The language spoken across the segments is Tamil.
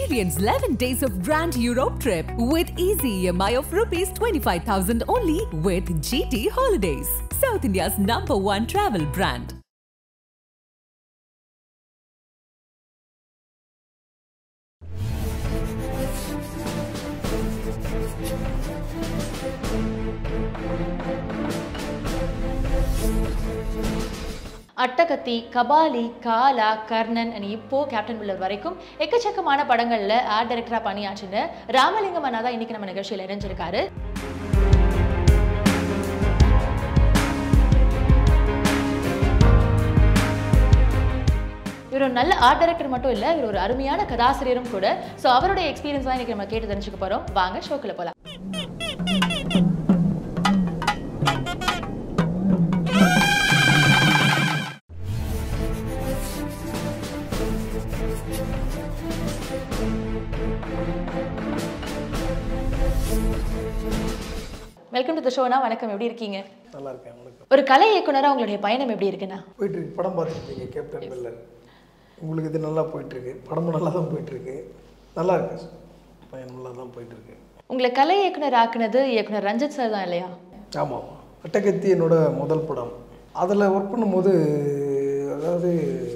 Experience 11 days of Grand Europe trip with easy EMI of rupees 25,000 only with GT Holidays, South India's number one travel brand. Attakathi Kabali Kaala Karnan and இப்போ கேப்டன் மில்லர் வரைக்கும் எக்கச்சக்கமான படங்கள்ல ஆர்ட் டைரக்டரா பணியாற்றின ராமலிங்கம் அண்ணா தான் இன்னைக்கு நம்ம நிகழ்ச்சியில் இணைஞ்சிருக்காரு இவர் ஒரு நல்ல ஆர்ட் டைரக்டர் மட்டும் இல்ல இவர் ஒரு அருமையான கதாசிரியரும் கூட ஸோ அவருடைய எக்ஸ்பீரியன்ஸ் தான் இன்னைக்கு நம்ம கேட்டு தெரிஞ்சுக்க போறோம் வாங்க ஷோக்குள்ள போலாம் வெல்கம் டு த ஷோனா வணக்கம் எப்படி இருக்கீங்க நல்லா இருக்கேன் வணக்கம் ஒரு கலை இயக்குனரா உங்களுடைய பயணம் எப்படி இருக்குண்ணா போயிட்டுருக்கு படம் பார்த்துருக்கீங்க கேப்டன் மில்லர் உங்களுக்கு இது நல்லா போயிட்டுருக்கு படமும் நல்லா தான் போயிட்டுருக்கு நல்லா இருக்கு பையன் நல்லா தான் போயிட்டுருக்கு உங்களை கலை இயக்குனர் ஆக்குனது இயக்குனர் ரஞ்சித் சார் தான் இல்லையா ஆமாம் அட்டகத்தி என்னோட முதல் படம் அதில் ஒர்க் பண்ணும்போது அதாவது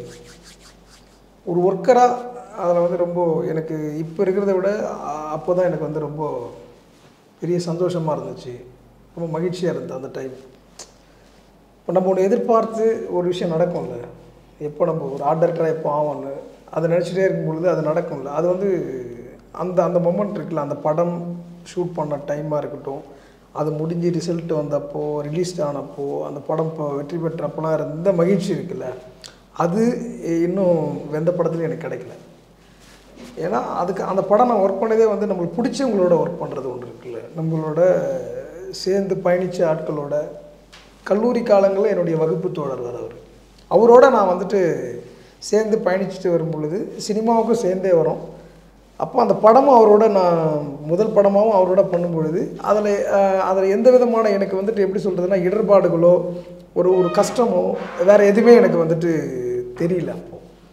ஒரு ஒர்க்கராக அதில் வந்து ரொம்ப எனக்கு இப்போ இருக்கிறத விட அப்போ தான் எனக்கு வந்து ரொம்ப பெரிய சந்தோஷமாக இருந்துச்சு ரொம்ப மகிழ்ச்சியாக இருந்தது அந்த டைம் இப்போ நம்ம ஒன்று எதிர்பார்த்து ஒரு விஷயம் நடக்கும்ல எப்போ நம்ம ஒரு ஆர்ட் டைரக்டராக எப்போ ஆகும்னு அதை நினச்சிட்டே இருக்கும் பொழுது அது நடக்கும்ல அது வந்து அந்த அந்த மொமெண்ட் இருக்குல்ல அந்த படம் ஷூட் பண்ண டைமாக இருக்கட்டும் அது முடிஞ்சு ரிசல்ட் வந்தப்போ ரிலீஸ் ஆனப்போ அந்த படம் இப்போ வெற்றி பெற்றப்போலாம் இருந்த மகிழ்ச்சி இருக்குல்ல அது இன்னும் எந்த படத்துலையும் எனக்கு கிடைக்கல ஏன்னா அதுக்கு அந்த படம் நான் ஒர்க் பண்ணதே வந்து நம்மளுக்கு பிடிச்சவங்களோட ஒர்க் பண்ணுறது ஒன்று இருக்குல்ல நம்மளோட சேர்ந்து பயணித்த ஆட்களோட கல்லூரி காலங்களில் என்னுடைய வகுப்பு தோழர் வர அவர் அவரோட நான் வந்துட்டு சேர்ந்து பயணிச்சுட்டு வரும் பொழுது சினிமாவுக்கும் சேர்ந்தே வரோம் அப்போ அந்த படமும் அவரோட நான் முதல் படமாகவும் அவரோட பண்ணும் பொழுது அதில் அதில் எந்த விதமான எனக்கு வந்துட்டு எப்படி சொல்கிறதுனா இடர்பாடுகளோ ஒரு ஒரு கஷ்டமோ வேறு எதுவுமே எனக்கு வந்துட்டு தெரியல அப்போது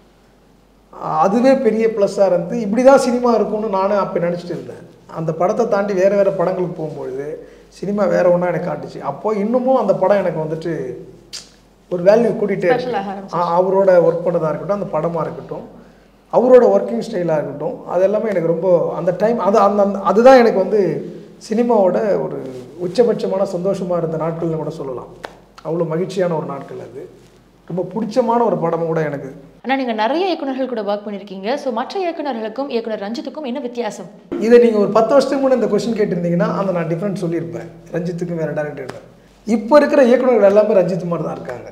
அதுவே பெரிய ப்ளஸ்ஸாக இருந்து இப்படி தான் சினிமா இருக்கும்னு நானும் அப்போ நினச்சிட்டு இருந்தேன் அந்த படத்தை தாண்டி வேறு வேறு படங்களுக்கு போகும்பொழுது சினிமா வேறு ஒன்றா எனக்கு காட்டுச்சு அப்போது இன்னமும் அந்த படம் எனக்கு வந்துட்டு ஒரு வேல்யூ கூட்டிகிட்டே Special ஆக இருக்கு ஆ, அவரோட ஒர்க் பண்ணதாக இருக்கட்டும் அந்த படமாக இருக்கட்டும் அவரோட ஒர்க்கிங் ஸ்டைலாக இருக்கட்டும் அது எல்லாமே எனக்கு ரொம்ப அந்த டைம் அது அந்த அந்த- அதுதான் எனக்கு வந்து சினிமாவோட ஒரு உச்சபட்சமான சந்தோஷமாக இருந்த நாட்கள்னு கூட சொல்லலாம் அவ்வளோ மகிழ்ச்சியான ஒரு நாட்கள் அது ரொம்ப பிடிச்சமான ஒரு படம் கூட எனக்கு ஆனா நீங்க நிறைய இயக்குனர்கள் கூட ஒர்க் பண்ணிருக்கீங்க ஸோ மற்ற இயக்குனர்களுக்கும் இயக்குனர் ரஞ்சித்துக்கும் என்ன வித்தியாசம் இதை நீங்கள் ஒரு பத்து வருஷத்துக்கு முன்னே இந்த கொஸ்டின் கேட்டிருந்தீங்கன்னா அந்த நான் டிஃப்ரெண்ட் சொல்லியிருப்பேன் ரஞ்சித்துக்கும் வேறு டேரக்டர் இப்போ இருக்கிற இயக்குனர்கள் எல்லாமே ரஞ்சித் மாதிரி தான் இருக்காங்க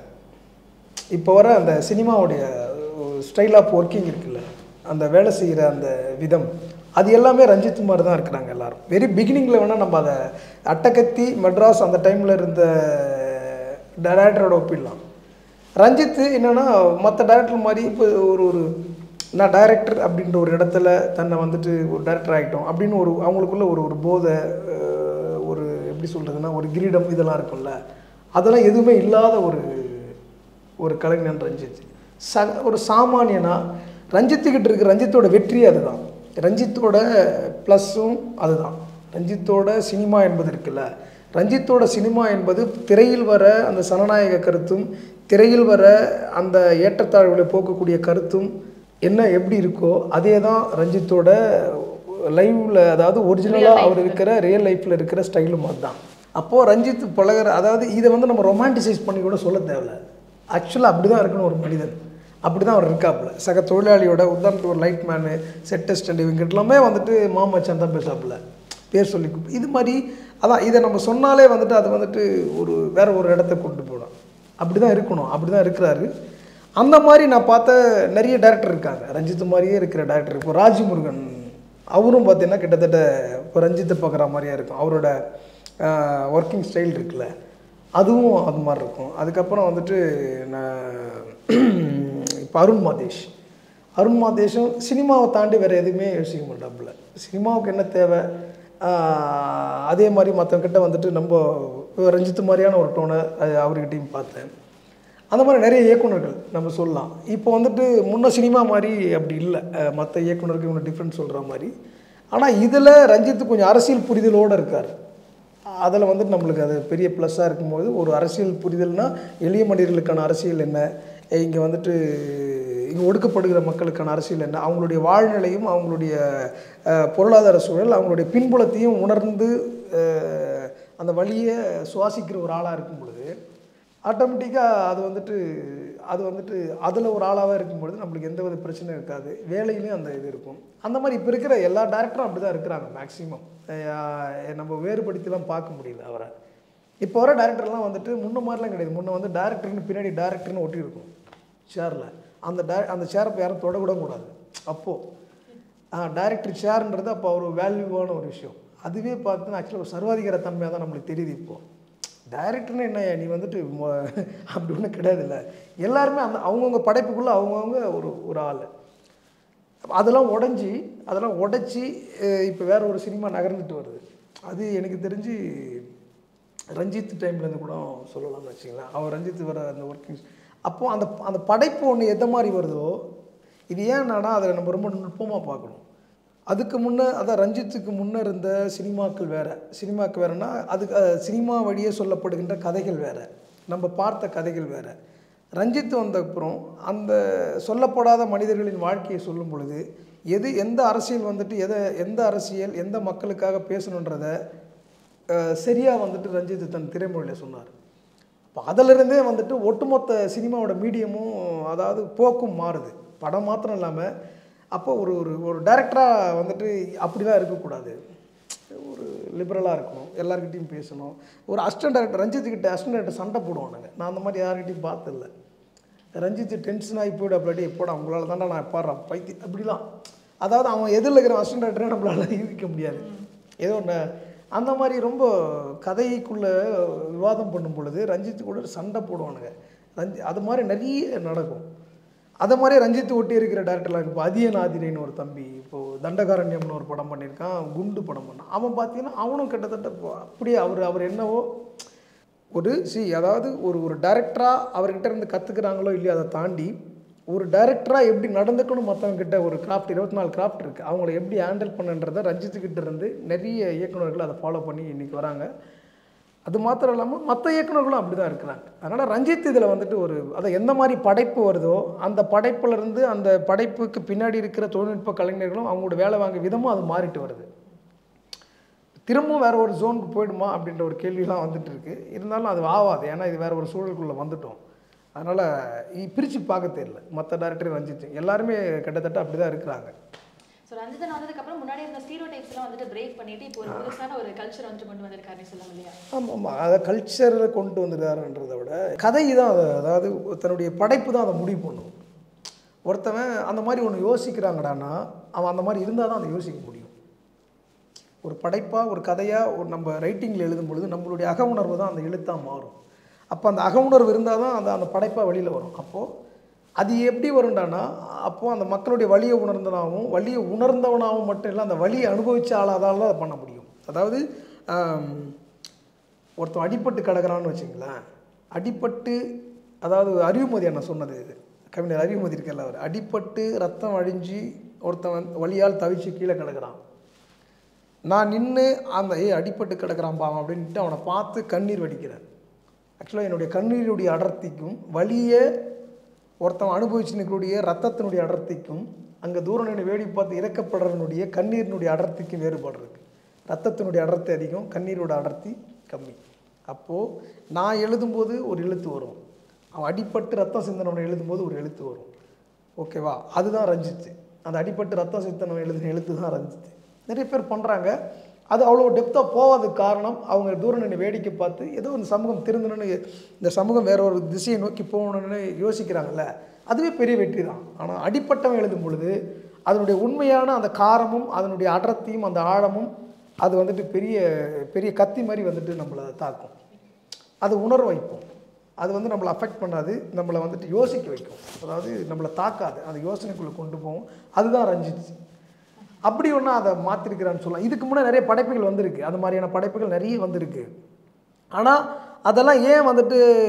இப்போ வர அந்த சினிமாவுடைய ஸ்டைல் ஆஃப் ஒர்க்கிங் இருக்குல்ல அந்த வேலை செய்கிற அந்த விதம் அது எல்லாமே ரஞ்சித் மாதிரி தான் இருக்கிறாங்க எல்லாரும் வெரி பிகினிங்கில் வேணால் நம்ம அதை அட்டகத்தி மெட்ராஸ் அந்த டைமில் இருந்த டேரக்டரோட ஒப்பிடலாம் ரஞ்சித் என்னென்னா மற்ற டேரக்டர் மாதிரி இப்போ ஒரு ஒரு நான் டைரக்டர் அப்படின்ற ஒரு இடத்துல தன்னை வந்துட்டு ஒரு டைரக்டர் ஆகிட்டோம் அப்படின்னு ஒரு அவங்களுக்குள்ள ஒரு ஒரு போதை அஹ், ஒரு எப்படி சொல்கிறதுனா ஒரு கிரீடம் இதெல்லாம் இருக்கும்ல அதெல்லாம் எதுவுமே இல்லாத ஒரு ஒரு கலைஞன் ரஞ்சித் ச ஒரு சாமானியனா ரஞ்சித்துக்கிட்ட இருக்க ரஞ்சித்தோட வெற்றி அதுதான் ரஞ்சித்தோட ப்ளஸ்ஸும் அதுதான் ரஞ்சித்தோட சினிமா என்பது இருக்குல்ல ரஞ்சித்தோட சினிமா என்பது திரையில் வர அந்த சனநாயக கருத்தும் திரையில் வர அந்த ஏற்றத்தாழ்வுகளை போக்கக்கூடிய கருத்தும் என்ன எப்படி இருக்கோ அதே தான் ரஞ்சித்தோட லைவ்ல அதாவது ஒரிஜினலாக அவர் இருக்கிற ரியல் லைஃப்பில் இருக்கிற ஸ்டைலும் அதுதான் அப்போது ரஞ்சித் பழகுற அதாவது இதை வந்து நம்ம ரொமான்டிசைஸ் பண்ணி கூட சொல்ல தேவையில்ல ஆக்சுவலாக அப்படி தான் இருக்கணும் ஒரு மனிதன் அப்படி தான் அவர் இருக்காப்புல சக தொழிலாளியோட உதாரணத்துக்கு ஒரு லைட் மேனு செட் டெஸ்ட் இவங்க எல்லாமே வந்துட்டு மாமச்சான் தான் பேசாப்புல பேர் சொல்லி கூப்பிட்டு இது மாதிரி அதான் இதை நம்ம சொன்னாலே வந்துட்டு அது வந்துட்டு ஒரு வேற ஒரு இடத்த கொண்டு போகலாம் அப்படி தான் இருக்கணும் அப்படி தான் இருக்கிறாரு அந்த மாதிரி நான் பார்த்த நிறைய டேரக்டர் இருக்காங்க ரஞ்சித் மாதிரியே இருக்கிற டேரக்டர் இப்போ ராஜ்முருகன் அவரும் பார்த்தீங்கன்னா கிட்டத்தட்ட இப்போ ரஞ்சித்தை பார்க்குற மாதிரியே இருக்கும் அவரோட ஒர்க்கிங் ஸ்டைல் இருக்குல்ல அதுவும் அது மாதிரி இருக்கும் அதுக்கப்புறம் வந்துட்டு நான் இப்போ அருண் மாதேஷ் அருண் மாதேஷும் சினிமாவை தாண்டி வேறு எதுவுமே யோசிக்க மாட்டாப்புல சினிமாவுக்கு என்ன தேவை ஆஹ் அதே மாதிரி மற்றவங்கிட்ட வந்துட்டு நம்ம ரஞ்சித் மாதிரியான ஒரு டோனை அது அவர்கிட்டையும் பார்த்தேன் அந்த மாதிரி நிறைய இயக்குனர்கள் நம்ம சொல்லலாம் இப்போ வந்துட்டு முன்ன சினிமா மாதிரி அப்படி இல்லை மற்ற இயக்குனருக்கு இவங்க டிஃப்ரெண்ட் சொல்கிற மாதிரி ஆனால் இதில் ரஞ்சித் கொஞ்சம் அரசியல் புரிதலோடு இருக்கார் அதில் வந்துட்டு நம்மளுக்கு அது பெரிய ப்ளஸ்ஸாக இருக்கும்போது ஒரு அரசியல் புரிதல்னா எளிய மனிதர்களுக்கான அரசியல் என்ன இங்கே வந்துட்டு இங்கே ஒடுக்கப்படுகிற மக்களுக்கான அரசியல் என்ன அவங்களுடைய வாழ்நிலையும் அவங்களுடைய அஹ், பொருளாதார சூழல் அவங்களுடைய பின்புலத்தையும் உணர்ந்து அஹ், அந்த வழியை சுவாசிக்கிற ஒரு ஆளாக இருக்கும் பொழுது ஆட்டோமேட்டிக்காக அது வந்துட்டு அது வந்துட்டு அதில் ஒரு ஆளாக இருக்கும் பொழுது நம்மளுக்கு எந்த வித பிரச்சனையும் இருக்காது வேலையிலையும் அந்த இது இருக்கும் அந்த மாதிரி இப்போ இருக்கிற எல்லா டேரக்டரும் அப்படி தான் இருக்கிறாங்க மேக்ஸிமம் நம்ம வேறுபடுத்திலாம் பார்க்க முடியல அவரை இப்போ வர டேரக்டர்லாம் வந்துட்டு முன்ன மாதிரிலாம் கிடையாது முன்ன வந்து டேரக்டர்னு பின்னாடி டேரக்டர்னு ஒட்டியிருக்கும் சேரில் அந்த டே அந்த சேரை இப்போ யாரும் தொடக்கூட கூடாது அப்போது டைரக்டர் சேர்ன்றது அப்போ ஒரு வேல்யூவான ஒரு விஷயம் அதுவே பார்த்தீங்கன்னா ஆக்சுவலாக ஒரு சர்வாதிகார தன்மையாக தான் நம்மளுக்கு தெரியுது இப்போது டைரக்டர்னு என்ன நீ வந்துட்டு மொ- அப்படி ஒன்றும் கிடையாது இல்லை எல்லாருமே அந்த அவங்கவுங்க படைப்புக்குள்ளே அவங்கவுங்க ஒரு ஒரு ஆள் அதெல்லாம் உடஞ்சி அதெல்லாம் உடைச்சி இப்போ வேற ஒரு சினிமா நகர்ந்துட்டு வருது அது எனக்கு தெரிஞ்சு ரஞ்சித் டைம்லேருந்து கூட சொல்லலாம்னு வச்சுங்களேன் அவர் ரஞ்சித் வர அந்த ஒர்க்கிங் அப்போது அந்த அந்த படைப்பு ஒன்று எந்த மாதிரி வருதோ இது ஏன்னா அதில் நம்ம ரொம்ப நுட்பமாக பார்க்கணும் அதுக்கு முன்னே அதான் ரஞ்சித்துக்கு முன்ன இருந்த சினிமாக்கள் வேறு சினிமாக்கள் வேறுனா அதுக்கு அஹ், சினிமா வழியே சொல்லப்படுகின்ற கதைகள் வேறு நம்ம பார்த்த கதைகள் வேறு ரஞ்சித் வந்த அப்புறம் அந்த சொல்லப்படாத மனிதர்களின் வாழ்க்கையை சொல்லும் பொழுது எது எந்த அரசியல் வந்துட்டு எதை எந்த அரசியல் எந்த மக்களுக்காக பேசணுன்றதை சரியாக வந்துட்டு ரஞ்சித் தன் திரைமொழியில் சொன்னார் அப்போ அதிலிருந்தே வந்துட்டு ஒட்டுமொத்த சினிமாவோட மீடியமும் அதாவது போக்கும் மாறுது படம் மாத்திரம் இல்லாமல் அப்போ ஒரு ஒரு ஒரு டைரக்டராக வந்துட்டு அப்படிலாம் இருக்கக்கூடாது ஒரு லிபரலாக இருக்கணும் எல்லாருக்கிட்டையும் பேசணும் ஒரு அசிஸ்டன்ட் டேரக்டர் ரஞ்சித் கிட்ட அசிஸ்டன்ட் டேரக்டர் சண்டை போடுவானுங்க நான் அந்த மாதிரி யார்கிட்டையும் பார்த்ததில்ல ரஞ்சித் டென்ஷன் ஆகி போய்டு அப்படி எப்போடா உங்களால் தானே நான் பாடுறேன் பைத்தி அப்படிலாம் அதாவது அவன் எதிரில் இருக்கிற அசிஸ்டன்ட் டேரக்டரே நம்மளால் யூகிக்க முடியாது ஏதோ ஒன்று அந்த மாதிரி ரொம்ப கதைக்குள்ளே விவாதம் பண்ணும் பொழுது ரஞ்சித் கூட சண்டை போடுவானுங்க ரஞ்சி அது மாதிரி நிறைய நடக்கும் அதை மாதிரி ரஞ்சித் ஒட்டி இருக்கிற டேரக்டர்லாம் இப்போ அதியநாதிரின்னு ஒரு தம்பி இப்போது தண்டகாரண்யம்னு ஒரு படம் பண்ணியிருக்கான் குண்டு படம் பண்ணான் அவன் பார்த்தீங்கன்னா அவனும் கிட்டத்தட்ட இப்போ அப்படியே அவர் அவர் என்னவோ ஒரு சி அதாவது ஒரு ஒரு டேரக்டராக அவர்கிட்ட இருந்து கற்றுக்குறாங்களோ இல்லையோ அதை தாண்டி ஒரு டைரக்டராக எப்படி நடந்துக்கணும் மற்றவங்க கிட்ட ஒரு கிராஃப்ட் இருபத்தி நாலு கிராஃப்ட் இருக்குது அவங்கள எப்படி ஹேண்டில் பண்ணுன்றதை ரஞ்சித் கிட்ட இருந்து நிறைய இயக்குனர்கள் அதை ஃபாலோ பண்ணி இன்றைக்கி வராங்க அது மாத்திரம் இல்லாமல் மற்ற இயக்குனர்களும் அப்படி தான் இருக்கிறாங்க அதனால் ரஞ்சித் இதில் வந்துட்டு ஒரு அதை எந்த மாதிரி படைப்பு வருதோ அந்த படைப்புல இருந்து அந்த படைப்புக்கு பின்னாடி இருக்கிற தொழில்நுட்ப கலைஞர்களும் அவங்களோட வேலை வாங்க விதமும் அது மாறிட்டு வருது திரும்பவும் வேற ஒரு ஜோனுக்கு போயிடுமா அப்படின்ற ஒரு கேள்விலாம் வந்துட்டு இருக்கு இருந்தாலும் அது ஆகாது ஏன்னா இது வேற ஒரு சூழலுக்குள்ளே வந்துட்டோம் அதனால் பிரித்து பார்க்க தெரியல மற்ற டேரக்டர் ரஞ்சித் எல்லாருமே கிட்டத்தட்ட அப்படி தான் இருக்கிறாங்க ஸோ ரஞ்சிதன் வந்ததுக்கு அப்புறம் முன்னாடி இருந்த ஸ்டீரியோ டைப்ஸ்லாம் வந்துட்டு பிரேக் பண்ணிட்டு இப்போ ஒரு புதுசான ஒரு கல்ச்சர் வந்துட்டு கொண்டு வந்திருக்காருன்னு சொல்ல இல்லையா ஆமாம் ஆமாம் அதை கல்ச்சரை கொண்டு வந்துருக்காருன்றதை விட கதை தான் அதை அதாவது தன்னுடைய படைப்பு தான் அதை முடிவு பண்ணும் ஒருத்தவன் அந்த மாதிரி ஒன்று யோசிக்கிறாங்கடான்னா அவன் அந்த மாதிரி இருந்தால் தான் அதை யோசிக்க முடியும் ஒரு படைப்பாக ஒரு கதையாக ஒரு நம்ம ரைட்டிங்கில் எழுதும் பொழுது நம்மளுடைய அக உணர்வு தான் அந்த எழுத்தாக மாறும் அப்போ அந்த அக உணர்வு இருந்தால் தான் அந்த அந்த படைப்பாக வெளியில் வரும் அப்போது அது எப்படி வரும்டானா அப்போது அந்த மக்களுடைய வலியை உணர்ந்தனாகவும் வலியை உணர்ந்தவனாகவும் மட்டும் இல்லை அந்த வலியை அனுபவித்த ஆளாதால அதை பண்ண முடியும் அதாவது ஆம், ஒருத்தன் அடிபட்டு கிடக்குறான்னு வச்சுங்களேன் அடிபட்டு அதாவது அறிவுமதி அண்ணன் சொன்னது இது கவிஞர் அறிவுமதி இருக்கல அவர் அடிபட்டு ரத்தம் அழிஞ்சு ஒருத்தன் வலியால் தவிச்சு கீழே கிடக்குறான் நான் நின்று அந்த ஏ அடிபட்டு கிடக்குறான் பாவம் அப்படின்ட்டு அவனை பார்த்து கண்ணீர் வடிக்கிறேன் ஆக்சுவலாக என்னுடைய கண்ணீருடைய அடர்த்திக்கும் வலியை ஒருத்தன் அனுபவிச்சு நிற்கக்கூடிய ரத்தத்தினுடைய அடர்த்திக்கும் அங்கே தூரம் நின்று வேடி பார்த்து இறக்கப்படுறவனுடைய கண்ணீரினுடைய அடர்த்திக்கும் வேறுபாடு இருக்குது ரத்தத்தினுடைய அடர்த்தி அதிகம் கண்ணீரோட அடர்த்தி கம்மி அப்போது நான் எழுதும்போது ஒரு எழுத்து வரும் அவன் அடிபட்டு ரத்தம் சிந்தனவனை எழுதும்போது ஒரு எழுத்து வரும் ஓகேவா அதுதான் ரஞ்சித்து அந்த அடிபட்டு ரத்தம் சித்தனம் எழுதின எழுத்து தான் ரஞ்சித்து நிறைய பேர் பண்ணுறாங்க அது அவ்வளோ டெப்த்தாக போகாததுக்கு காரணம் அவங்க தூரம் நின்று வேடிக்கை பார்த்து ஏதோ இந்த சமூகம் திருந்தணும்னு இந்த சமூகம் வேற ஒரு திசையை நோக்கி போகணும்னு யோசிக்கிறாங்கல்ல அதுவே பெரிய வெற்றி தான் ஆனால் அடிப்பட்டவன் எழுதும் பொழுது அதனுடைய உண்மையான அந்த காரமும் அதனுடைய அடர்த்தியும் அந்த ஆழமும் அது வந்துட்டு பெரிய பெரிய கத்தி மாதிரி வந்துட்டு நம்மளை தாக்கும் அது உணர வைப்போம் அது வந்து நம்மளை அஃபெக்ட் பண்ணாது நம்மளை வந்துட்டு யோசிக்க வைக்கும் அதாவது நம்மளை தாக்காது அந்த யோசனைக்குள்ளே கொண்டு போகும் அதுதான் ரஞ்சித் அப்படி ஒன்றா அதை மாற்றிருக்கிறான்னு சொல்லலாம் இதுக்கு முன்னே நிறைய படைப்புகள் வந்திருக்கு அது மாதிரியான படைப்புகள் நிறைய வந்திருக்கு ஆனால் அதெல்லாம் ஏன் வந்துட்டு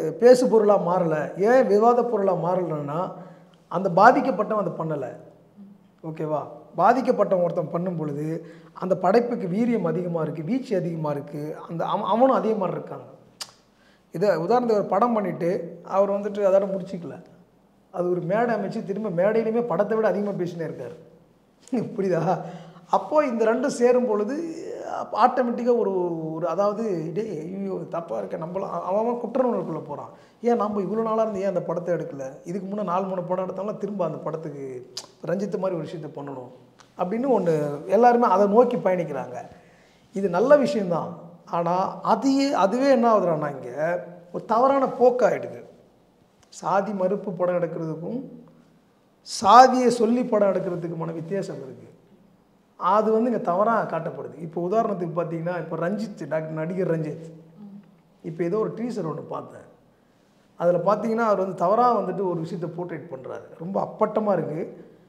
பேசு பொருளாக மாறலை ஏன் விவாத பொருளாக மாறலைன்னா அந்த பாதிக்கப்பட்டவன் அதை பண்ணலை ஓகேவா பாதிக்கப்பட்டவன் ஒருத்தன் பண்ணும் பொழுது அந்த படைப்புக்கு வீரியம் அதிகமாக இருக்குது வீச்சு அதிகமாக இருக்குது அந்த அவன் அவனும் அதே மாதிரி இருக்காங்க இதை உதாரணத்துக்கு ஒரு படம் பண்ணிவிட்டு அவர் வந்துட்டு அதோட முடிச்சிக்கல அது ஒரு மேடை அமைச்சு திரும்ப மேடையிலுமே படத்தை விட அதிகமாக பேசினே இருக்கார் புரியுதா அப்போது இந்த ரெண்டும் சேரும் பொழுது ஆட்டோமேட்டிக்காக ஒரு ஒரு அதாவது டேய் ஐயோ தப்பாக இருக்க நம்மளும் அவன் அவன் குற்ற உணர்வுக்குள்ளே போகிறான் ஏன் நம்ம இவ்வளோ நாளாக இருந்து ஏன் அந்த படத்தை எடுக்கல இதுக்கு முன்னே நாலு மூணு படம் எடுத்தாலும் திரும்ப அந்த படத்துக்கு ரஞ்சித் மாதிரி ஒரு விஷயத்த பண்ணணும் அப்படின்னு ஒன்று எல்லாருமே அதை நோக்கி பயணிக்கிறாங்க இது நல்ல விஷயம்தான் ஆனால் அதையே அதுவே என்ன ஆகுதுறான்னா இங்கே ஒரு தவறான போக்காயிடுது சாதி மறுப்பு படம் எடுக்கிறதுக்கும் சாதியை சொல்லி படம் எடுக்கிறதுக்குமான வித்தியாசம் இருக்குது அது வந்து இங்கே தவறாக காட்டப்படுது இப்போ உதாரணத்துக்கு பார்த்தீங்கன்னா இப்போ ரஞ்சித் டாக்டர் நடிகர் ரஞ்சித் இப்போ ஏதோ ஒரு டீசர் ஒன்று பார்த்தேன் அதில் பார்த்தீங்கன்னா அவர் வந்து தவறாக வந்துட்டு ஒரு விஷயத்தை போர்ட்ரேட் பண்ணுறாரு ரொம்ப அப்பட்டமாக இருக்குது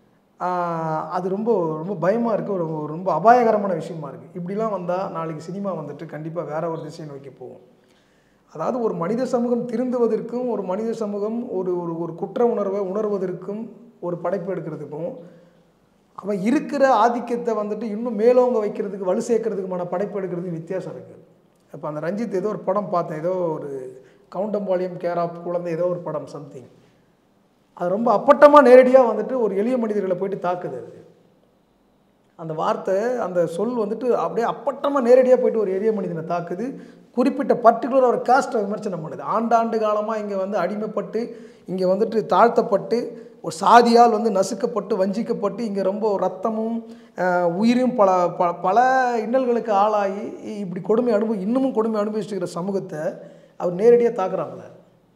அது ரொம்ப ரொம்ப பயமாக இருக்குது ஒரு ஒரு ரொம்ப அபாயகரமான விஷயமா இருக்குது இப்படிலாம் வந்தால் நாளைக்கு சினிமா வந்துட்டு கண்டிப்பாக வேற ஒரு திசையை நோக்கி போகும் அதாவது ஒரு மனித சமூகம் திருந்துவதற்கும் ஒரு மனித சமூகம் ஒரு ஒரு ஒரு குற்ற உணர்வை உணர்வதற்கும் ஒரு படைப்பு எடுக்கிறதுக்கும் அவன் இருக்கிற ஆதிக்கத்தை வந்துட்டு இன்னும் மேலோங்க வைக்கிறதுக்கு வலு சேர்க்கறதுக்குமான படைப்பு எடுக்கிறதுக்கு வித்தியாசம் இருக்குது அப்போ அந்த ரஞ்சித் ஏதோ ஒரு படம் பார்த்தேன் ஏதோ ஒரு கவுண்டம்பாளையம் கேராப் குழந்தை ஏதோ ஒரு படம் சம்திங் அது ரொம்ப அப்பட்டமாக நேரடியாக வந்துட்டு ஒரு எளிய மனிதர்களை போயிட்டு தாக்குது அது அந்த வார்த்தை அந்த சொல் வந்துட்டு அப்படியே அப்பட்டமாக நேரடியாக போயிட்டு ஒரு எளிய மனிதனை தாக்குது குறிப்பிட்ட பர்டிகுலர் ஒரு காஸ்ட்டை விமர்சனம் பண்ணுது ஆண்டாண்டு காலமாக இங்கே வந்து அடிமைப்பட்டு இங்கே வந்துட்டு தாழ்த்தப்பட்டு ஒரு சாதியால் வந்து நசுக்கப்பட்டு வஞ்சிக்கப்பட்டு இங்கே ரொம்ப ரத்தமும் அஹ், உயிரும் பல பல பல இன்னல்களுக்கு ஆளாகி இப்படி கொடுமை அனுபவி இன்னமும் கொடுமை அனுபவிச்சுட்டு இருக்கிற சமூகத்தை அவர் நேரடியாக தாக்குறாங்களே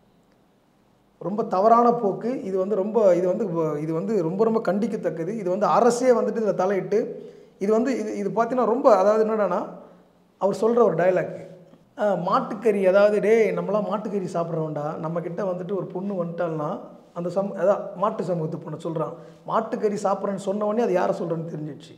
ரொம்ப தவறான போக்கு இது வந்து ரொம்ப இது வந்து வ- இது வந்து ரொம்ப ரொம்ப கண்டிக்கத்தக்கது இது வந்து அரசே வந்துட்டு இதில் தலையிட்டு இது வந்து இது இது பார்த்தீங்கன்னா ரொம்ப அதாவது என்னடான்னா அவர் சொல்கிற ஒரு டயலாக் மாட்டுக்கறி அதாவது டேய் நம்மளாம் மாட்டுக்கறி சாப்பிட்றோம்டா நம்மக்கிட்ட வந்துட்டு ஒரு பொண்ணு வந்துட்டால்னா அந்த சம அதான் மாட்டு சமூகத்து பொண்ணு சொல்கிறான் மாட்டுக்கறி சாப்பிட்றேன்னு சொன்ன உடனே அது யாரை சொல்கிறேன்னு தெரிஞ்சிடுச்சு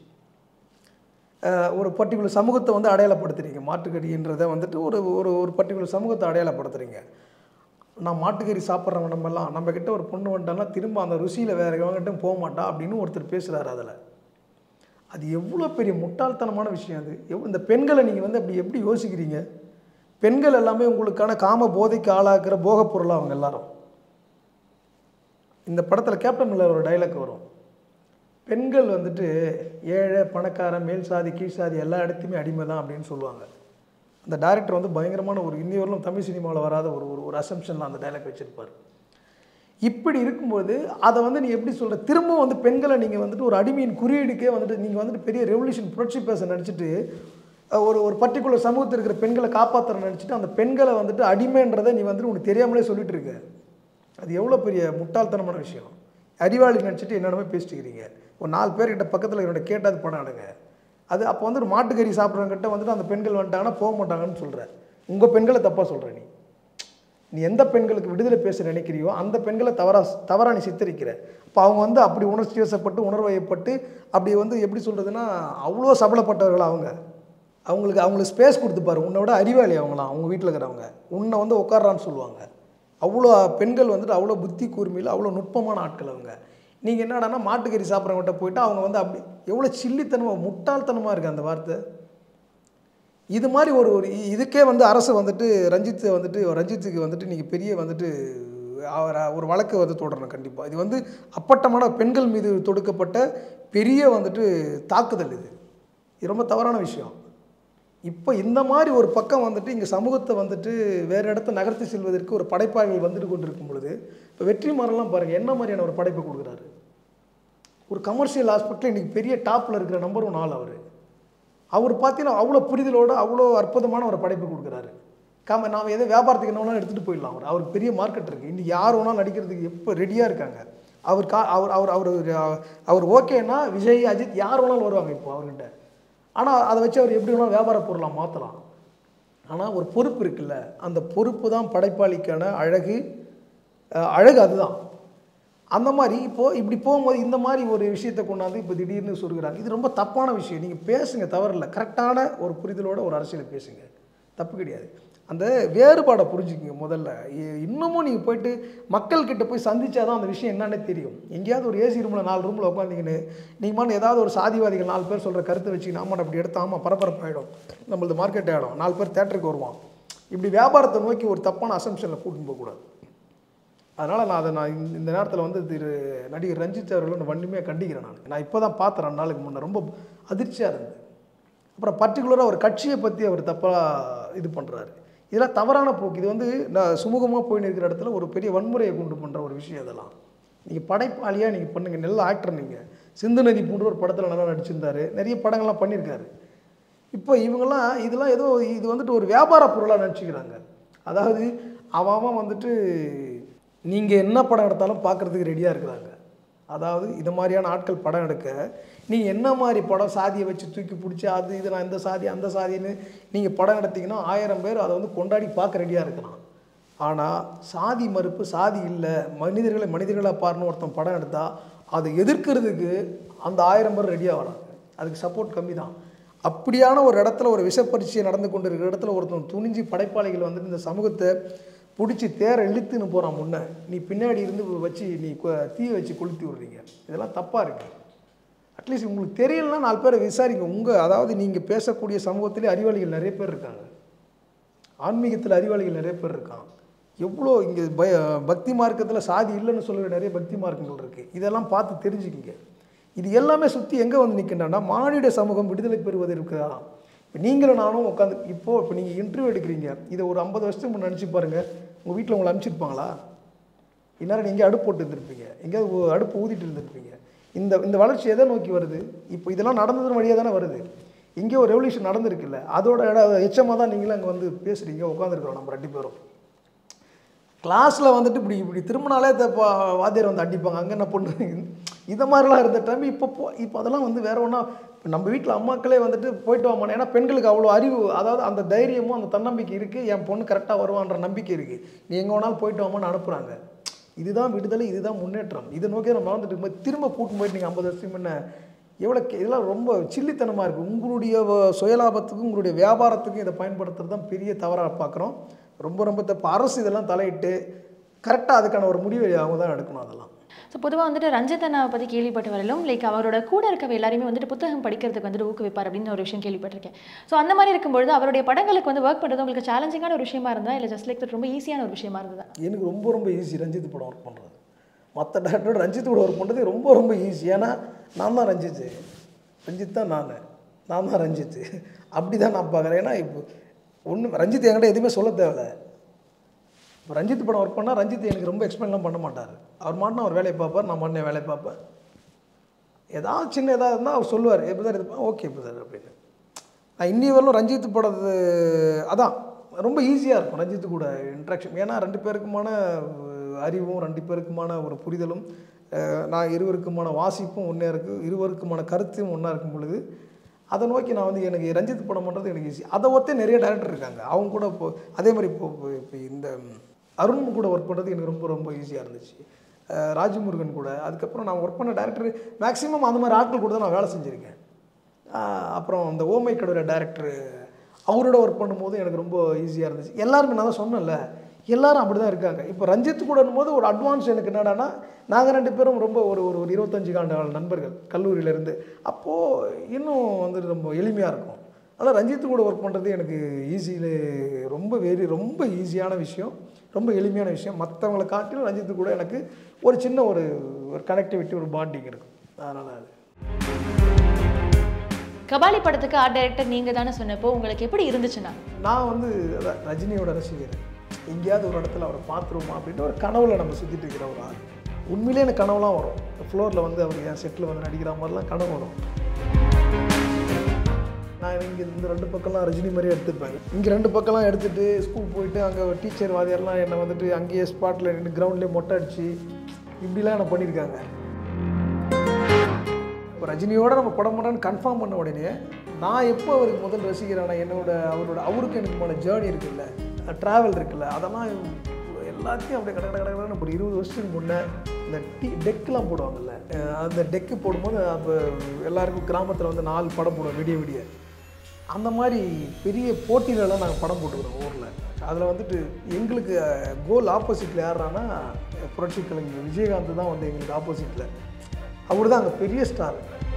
அஹ் ஒரு பர்டிகுலர் சமூகத்தை வந்து அடையாளப்படுத்துறீங்க மாட்டுக்கறின்றதை வந்துட்டு ஒரு ஒரு ஒரு பர்டிகுலர் சமூகத்தை அடையாளப்படுத்துறீங்க நான் மாட்டுக்கறி சாப்பிட்றவன் நம்மெல்லாம் நம்ம கிட்ட ஒரு பொண்ணு வந்துட்டான்னா திரும்ப அந்த ருசியில் வேற எவங்கிட்ட போக மாட்டா அப்படின்னு ஒருத்தர் பேசுகிறாரு அதில் அது எவ்வளோ பெரிய முட்டாள்தனமான விஷயம் அது எவ் இந்த பெண்களை நீங்கள் வந்து அப்படி எப்படி யோசிக்கிறீங்க பெண்கள் எல்லாமே உங்களுக்கான காம போதைக்கு ஆளாக்குற போகப் பொருளாக அவங்க எல்லாரும் இந்த படத்தில் கேப்டன் மில்லர் ஒரு டைலாக் வரும் பெண்கள் வந்துட்டு ஏழை பணக்காரன் மேல் சாதி கீழ் சாதி எல்லா இடத்துலையுமே அடிமை தான் அப்படின்னு சொல்லுவாங்க அந்த டைரக்டர் வந்து பயங்கரமான ஒரு இன்னி வரலும் தமிழ் சினிமாவில் வராத ஒரு ஒரு ஒரு அசம்ஷனில் அந்த டைலாக் வச்சுருப்பார் இப்படி இருக்கும்போது அதை வந்து நீ எப்படி சொல்கிற திரும்பவும் வந்து பெண்களை நீங்கள் வந்துட்டு ஒரு அடிமையின் குறியீடுக்கே வந்துட்டு நீங்கள் வந்துட்டு பெரிய ரெவல்யூஷன் புரட்சி பேச நினச்சிட்டு அஹ், ஒரு ஒரு பர்டிகுலர் சமூகத்தில் இருக்கிற பெண்களை காப்பாற்ற நினச்சிட்டு அந்த பெண்களை வந்துட்டு அடிமைன்றதை நீ வந்துட்டு உனக்கு தெரியாமலே சொல்லிட்டு இருக்க அது எவ்வளோ பெரிய முட்டாள்தனமான விஷயம் அறிவாளி நினச்சிட்டு என்னென்னமே பேசிட்டு இருக்கிறீங்க ஒரு நாலு பேர்கிட்ட பக்கத்தில் என்னோட கேட்டாது பணம் எடுங்க அது அப்போ வந்து ஒரு மாட்டுக்கறி சாப்பிட்றவங்கிட்ட வந்துட்டு அந்த பெண்கள் வந்துட்டாங்கன்னா போக மாட்டாங்கன்னு சொல்கிற உங்கள் பெண்களை தப்பாக சொல்கிற நீ நீ எந்த பெண்களுக்கு விடுதலை பேச நினைக்கிறியோ அந்த பெண்களை தவறா தவறா நீ சித்தரிக்கிற அப்போ அவங்க வந்து அப்படி உணர்ச்சி வசப்பட்டு உணர்வயப்பட்டு அப்படி வந்து எப்படி சொல்கிறதுனா அவ்வளோ சபலப்பட்டவர்கள் அவங்க அவங்களுக்கு அவங்களுக்கு ஸ்பேஸ் கொடுத்துப்பாரு உன்னை விட அறிவாளி அவங்களாம் அவங்க வீட்டில் இருக்கிறவங்க உன்னை வந்து உட்கார்றான்னு சொல்லுவாங்க அவ்வளோ பெண்கள் வந்துட்டு அவ்வளோ புத்தி கூர்மையில் அவ்வளோ நுட்பமான ஆட்கள் அவங்க நீங்கள் என்னடான்னா மாட்டுக்கறி சாப்பிட்றவங்ககிட்ட போயிட்டு அவங்க வந்து அப்படி எவ்வளோ சில்லித்தனமாக முட்டாள்தனமாக இருக்குது அந்த வார்த்தை இது மாதிரி ஒரு ஒரு இ- இதுக்கே வந்து அரசு வந்துட்டு ரஞ்சித்தை வந்துட்டு ரஞ்சித்துக்கு வந்துட்டு நீங்கள் பெரிய வந்துட்டு அவரை ஒரு வழக்கு வந்து தொடரணும் கண்டிப்பாக இது வந்து அப்பட்டமான பெண்கள் மீது தொடுக்கப்பட்ட பெரிய வந்துட்டு தாக்குதல் இது இது ரொம்ப தவறான விஷயம் இப்போ இந்த மாதிரி ஒரு பக்கம் வந்துட்டு இங்கே சமூகத்தை வந்துட்டு வேறு இடத்த நகர்த்தி செல்வதற்கு ஒரு படைப்பாளிகள் வந்துட்டு கொண்டிருக்கும் பொழுது இப்போ வெற்றிமாறன்லாம் பாருங்கள் என்ன மாதிரியான ஒரு படைப்பை கொடுக்குறாரு ஒரு கமர்ஷியல் ஆஸ்பெக்டில் இன்றைக்கி பெரிய டாப்பில் இருக்கிற நம்பர் ஒன் ஆள் அவர் அவர் பார்த்தீங்கன்னா அவ்வளோ புரிதலோடு அவ்வளோ அற்புதமான ஒரு படைப்பு கொடுக்குறாரு காம நாம் எதோ வியாபாரத்துக்கு என்ன வேணாலும் எடுத்துகிட்டு போயிடலாம் அவர் அவருக்கு பெரிய மார்க்கெட் இருக்குது இன்றைக்கி யார் வேணாலும் நடிக்கிறதுக்கு எப்போ ரெடியாக இருக்காங்க அவர் கா அவர் அவர் அவர் அவர் ஓகேன்னா விஜய் அஜித் யார் வேணாலும் வருவாங்க இப்போ அவர்கிட்ட ஆனால் அதை வச்சு அவர் எப்படி வேணாலும் வியாபார பொருளாக மாற்றலாம் ஆனால் ஒரு பொறுப்பு இருக்குல்ல அந்த பொறுப்பு தான் படைப்பாளிக்கான அழகு அஹ், அழகு அதுதான் அந்த மாதிரி இப்போது இப்படி போகும்போது இந்த மாதிரி ஒரு விஷயத்தை கொண்டாந்து இப்போ திடீர்னு சொல்கிறாங்க இது ரொம்ப தப்பான விஷயம் நீங்கள் பேசுங்க தவறில்ல கரெக்டான ஒரு புரிதலோட ஒரு அரசியலை பேசுங்க தப்பு கிடையாது அந்த வேறுபாடை புரிஞ்சுக்கங்க முதல்ல இ- இன்னமும் நீங்கள் போயிட்டு மக்கள்கிட்ட போய் சந்திச்சாதான் அந்த விஷயம் என்னன்னே தெரியும் எங்கேயாவது ஒரு ஏசி ரூமில் நாலு ரூமில் உட்காந்திங்கன்னு நீங்கள் மாதிரி ஏதாவது ஒரு சாதிவாதிகள் நாலு பேர் சொல்கிற கருத்தை வச்சு ஆமாம் அப்படி எடுத்தா ஆமாம் பரபரப்பாயிடும் நம்மளது மார்க்கெட் ஆகிடும் நாலு பேர் தேட்டருக்கு வருவான் இப்படி வியாபாரத்தை நோக்கி ஒரு தப்பான அசம்ஷனில் கூட்டின்னு போகக்கூடாது அதனால் நான் அதை நான் இந்த- இந்த நேரத்தில் வந்து திரு நடிகர் ரஞ்சித் அவர்களை நான் வன்மையாக கண்டிக்கிறேன் நான் நான் இப்போ தான் பார்த்தேன் ரெண்டு நாளுக்கு முன்னே ரொம்ப அதிர்ச்சியாக இருந்தது அப்புறம் பர்டிகுலராக ஒரு கட்சியை பற்றி அவர் தப்பாக இது பண்ணுறாரு இதெல்லாம் தவறான போக்கு இது வந்து நான் சுமூகமாக போய் நிற்கிற இடத்துல ஒரு பெரிய வன்முறையை கொண்டு பண்ணுற ஒரு விஷயம் இதெல்லாம் நீங்கள் படைப்பாளியாக நீங்கள் பண்ணுங்கள் நல்ல ஆக்டர் நீங்கள் சிந்து நதி போன்ற ஒரு படத்தில் நல்லா நடிச்சிருந்தாரு நிறைய படங்கள்லாம் பண்ணியிருக்காரு இப்போ இவங்கெல்லாம் இதெல்லாம் ஏதோ இது வந்துட்டு ஒரு வியாபார பொருளாக நினச்சிக்கிறாங்க அதாவது அவன் அவன் வந்துட்டு நீங்கள் என்ன படம் எடுத்தாலும் பார்க்குறதுக்கு ரெடியாக இருக்கிறாங்க அதாவது இது மாதிரியான ஆட்கள் படம் எடுக்க நீங்கள் என்ன மாதிரி படம் சாதியை வச்சு தூக்கி பிடிச்சி அது இது நான் இந்த சாதி அந்த சாதின்னு நீங்கள் படம் எடுத்தீங்கன்னா ஆயிரம் பேர் அதை வந்து கொண்டாடி பார்க்க ரெடியாக இருக்கிறான் ஆனால் சாதி மறுப்பு சாதி இல்லை மனிதர்களை மனிதர்களாக பாருன்னு ஒருத்தன் படம் எடுத்தால் அதை எதிர்க்கிறதுக்கு அந்த ஆயிரம் பேர் ரெடியாக வராங்க அதுக்கு சப்போர்ட் கம்மி தான் அப்படியான ஒரு இடத்துல ஒரு விஷப்பரீட்சை நடந்து கொண்டு இருக்கிற இடத்துல ஒருத்தன் துணிஞ்சு படைப்பாளிகள் வந்துட்டு இந்த சமூகத்தை பிடிச்சி தேர இழுத்துன்னு போகிறான் முன்ன நீ பின்னாடி இருந்து வச்சு நீ கு- தீயை வச்சு கொளுத்தி விடுறீங்க இதெல்லாம் தப்பாக இருக்கு அட்லீஸ்ட் உங்களுக்கு தெரியலன்னா நாலு பேரை விசாரிங்க உங்கள் அதாவது நீங்கள் பேசக்கூடிய சமூகத்திலே அறிவாளிகள் நிறைய பேர் இருக்காங்க ஆன்மீகத்தில் அறிவாளிகள் நிறைய பேர் இருக்கான் எவ்வளோ இங்கே பய பக்தி மார்க்கத்தில் சாதி இல்லைன்னு சொல்லுற நிறைய பக்தி மார்க்கங்கள் இருக்குது இதெல்லாம் பார்த்து தெரிஞ்சுக்கிங்க இது எல்லாமே சுற்றி எங்கே வந்து நிற்கின்றனா மானிட சமூகம் விடுதலை பெறுவதற்கு தான் இப்போ நீங்களும் நானும் உட்காந்து இப்போது இப்போ நீங்கள் இன்டர்வியூ எடுக்கிறீங்க இதை ஒரு ஐம்பது வருஷத்துக்கு முன்னே நினச்சி பாருங்கள் உங்கள் வீட்டில் உங்களை அனுப்பிச்சிருப்பாங்களா இந்நேரம் எங்கேயோ அடுப்பு போட்டு இருந்திருப்பீங்க எங்கேயாவது ஒரு அடுப்பு ஊதிட்டு இருந்திருப்பீங்க இந்த இந்த வளர்ச்சி எதை நோக்கி வருது இப்போ இதெல்லாம் நடந்ததன் வழியாக தானே வருது எங்கேயோ ஒரு ரெவல்யூஷன் நடந்திருக்குல்ல அதோட இட எச்சமாக தான் நீங்களும் அங்கே வந்து பேசுகிறீங்க உட்காந்துருக்குறோம் நம்ம ரெண்டு பேரும் கிளாஸில் வந்துட்டு இப்படி இப்படி திரும்பினாலே இந்த பா- வாத்தியார் வந்து அடிப்பாங்க அங்கே என்ன பொண்ணு இந்த மாதிரிலாம் இருந்த டைம் இப்போ போ இப்போ அதெல்லாம் வந்து வேற ஒன்றா நம்ம வீட்டில் அம்மாக்களே வந்துட்டு போயிட்டு வாங்க ஏன்னா பெண்களுக்கு அவ்வளோ அறிவு அதாவது அந்த தைரியமும் அந்த தன்னம்பிக்கை இருக்குது என் பொண்ணு கரெக்டாக வருவான்ற நம்பிக்கை இருக்குது நீ எங்கே வேணாலும் போயிட்டு வாமான்னு அனுப்புகிறாங்க இதுதான் விடுதலை இதுதான் முன்னேற்றம் இதை நோக்கி நம்ம வளர்ந்துட்டு இருக்கும்போது திரும்ப கூட்டின்னு போயிட்டு நீங்கள் ஐம்பது வருஷத்துக்கு முன்ன எவ்வளோ கே- இதெல்லாம் ரொம்ப சில்லித்தனமாக இருக்குது உங்களுடைய வ- சுயலாபத்துக்கும் உங்களுடைய வியாபாரத்துக்கும் இதை பயன்படுத்துறது தான் பெரிய தவறாக பார்க்குறோம் ரொம்ப ரொம்ப தப்பு அரசு இதெல்லாம் தலையிட்டு கரெக்டாக அதுக்கான ஒரு முடிவை அவங்க தான் எடுக்கணும் அதெல்லாம் ஸோ பொதுவாக வந்துட்டு ரஞ்சித் அண்ணாவை பற்றி கேள்விப்பட்டு வரலும் லைக் அவரோட கூட இருக்கவ எல்லாருமே வந்துட்டு புத்தகம் படிக்கிறதுக்கு வந்துட்டு ஊக்குவிப்பார் அப்படின்னு ஒரு விஷயம் கேள்விப்பட்டிருக்கேன் ஸோ அந்த மாதிரி இருக்கும்பொழுது அவருடைய படங்களுக்கு வந்து ஒர்க் பண்ணுறது உங்களுக்கு சேலஞ்சிங்கான ஒரு விஷயமா இருந்தா இல்லை ஜஸ்ட் லைக் ரொம்ப ஈஸியான ஒரு விஷயமா இருந்ததா எனக்கு ரொம்ப ரொம்ப ஈஸி ரஞ்சித் படம் ஒர்க் பண்ணுறது மற்ற டேரக்டரோட ரஞ்சித் கூட ஒர்க் பண்ணுறது ரொம்ப ரொம்ப ஈஸி ஏன்னா நான் தான் ரஞ்சித் ரஞ்சித் தான் நான் நான் தான் ரஞ்சித் அப்படி தான் நான் பார்க்குறேன் ஏன்னா இப்போ ஒன்று ரஞ்சித் என்கிட்ட எதுவுமே சொல்ல தேவையில்ல இப்போ ரஞ்சித் படம் ஒர்க் பண்ணால் ரஞ்சித் எனக்கு ரொம்ப எக்ஸ்பிளைன்லாம் பண்ண மாட்டார் அவர் மாட்டினா அவர் வேலையை பார்ப்பார் நான் மாட்டின வேலையை பார்ப்பேன் ஏதாவது சின்ன ஏதாவது இருந்தால் அவர் சொல்லுவார் எப்படி சார் இது ஓகே இப்போ சார் அப்படின்னு நான் இன்னி வரலும் ரஞ்சித் படத்து அதான் ரொம்ப ஈஸியாக இருக்கும் ரஞ்சித் கூட இன்ட்ராக்ஷன் ஏன்னா ரெண்டு பேருக்குமான அஹ், அறிவும் ரெண்டு பேருக்குமான ஒரு புரிதலும் அஹ், நான் இருவருக்குமான வாசிப்பும் ஒன்றே இருக்குது இருவருக்குமான கருத்தும் ஒன்றா இருக்கும் பொழுது அதை நோக்கி நான் வந்து எனக்கு ரஞ்சித் படம் பண்ணுறது எனக்கு ஈஸி அதை ஒத்தே நிறைய டேரக்டர் இருக்காங்க அவங்க கூட இப்போ அதே மாதிரி இப்போ இப்போ- இப்போ இந்த அருண் கூட ஒர்க் பண்ணுறது எனக்கு ரொம்ப ரொம்ப ஈஸியாக இருந்துச்சு அஹ், ராஜமுருகன் கூட அதுக்கப்புறம் நான் ஒர்க் பண்ண டேரக்டர் மேக்ஸிமம் அந்த மாதிரி ஆட்கள் கூட தான் நான் வேலை செஞ்சுருக்கேன் ஆஹ் அப்புறம் இந்த ஓமை கடவுள டேரக்டர் அவரோட ஒர்க் பண்ணும்போது எனக்கு ரொம்ப ஈஸியாக இருந்துச்சு எல்லாருமே நான் தான் சொன்னேன்ல எல்லாரும் அப்படி தான் இருக்காங்க இப்போ ரஞ்சித் கூட போது ஒரு அட்வான்ஸ் எனக்கு என்னடான்னா நாங்கள் ரெண்டு பேரும் ரொம்ப ஒரு ஒரு ஒரு இருபத்தஞ்சு ஆண்டு கால நண்பர்கள் கல்லூரியிலேருந்து அப்போது இன்னும் வந்து ரொம்ப எளிமையாக இருக்கும் ஆனால் ரஞ்சித் கூட ஒர்க் பண்ணுறது எனக்கு ஈஸியில் ரொம்ப வெரி ரொம்ப ஈஸியான விஷயம் ரொம்ப எளிமையான விஷயம் மற்றவங்களை காட்டிலும் ரஞ்சித் கூட எனக்கு ஒரு சின்ன ஒரு ஒரு கனெக்டிவிட்டி ஒரு பாண்டிங் இருக்கும் அதனால் அது கபாலி படத்துக்கு ஆர்ட் டைரக்டர் நீங்கள் தானே சொன்னப்போ உங்களுக்கு எப்படி இருந்துச்சுன்னா நான் வந்து அதான் ரஜினியோட ரசிகர் எங்கேயாவது ஒரு இடத்துல அவரை பார்த்துருவோமா அப்படின்ட்டு ஒரு கனவுல நம்ம சுற்றிட்டு இருக்கிற ஒரு ஆள் உண்மையிலே எனக்கு கனவுலாம் வரும் ஃப்ளோரில் வந்து அவர் என் செட்டில் வந்து நடிக்கிற மாதிரிலாம் கனவு வரும் நான் இங்கே இந்த ரெண்டு பக்கம்லாம் ரஜினி மாதிரியே எடுத்துருப்பேன் இங்கே ரெண்டு பக்கம்லாம் எடுத்துகிட்டு ஸ்கூல் போயிட்டு அங்கே டீச்சர் வாதியார்லாம் என்னை வந்துட்டு அங்கேயே ஸ்பாட்டில் நின்று கிரவுண்ட்லேயே மொட்டை அடிச்சு இப்படிலாம் என்ன பண்ணியிருக்காங்க இப்போ ரஜினியோட நம்ம படம் பண்ணான்னு கன்ஃபார்ம் பண்ண உடனே நான் எப்போ அவருக்கு முதல் ரசிகரான என்னோட அவரோட அவருக்கு எனக்குமான ஜேர்னி இருக்குல்ல ட்ராவல் இருக்குல்ல அதெல்லாம் எல்லாத்தையும் அப்படியே கடை கடை கடை ஒரு இருபது வருஷத்துக்கு முன்னே இந்த டீ டெக்கெலாம் போடுவாங்கல்ல அஹ் அந்த டெக்கு போடும்போது அப்போ எல்லாருக்கும் கிராமத்தில் வந்து நாலு படம் போடுவோம் விடிய விடிய அந்த மாதிரி பெரிய போட்டியிலலாம் நாங்கள் படம் போட்டுக்கிறோம் ஊரில் அதில் வந்துட்டு எங்களுக்கு கோல் ஆப்போசிட்டில் யாருன்னா புரட்சி கலைஞர் விஜயகாந்த் தான் வந்து எங்களுக்கு ஆப்போசிட்டில் அவர் தான் அங்கே பெரிய ஸ்டார்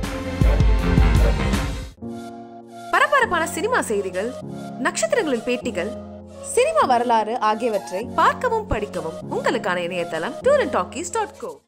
பரபரப்பான சினிமா செய்திகள் நட்சத்திரங்களின் பேட்டிகள் சினிமா வரலாறு ஆகியவற்றை பார்க்கவும் படிக்கவும் உங்களுக்கான இணையதளம் tour and talkies dot go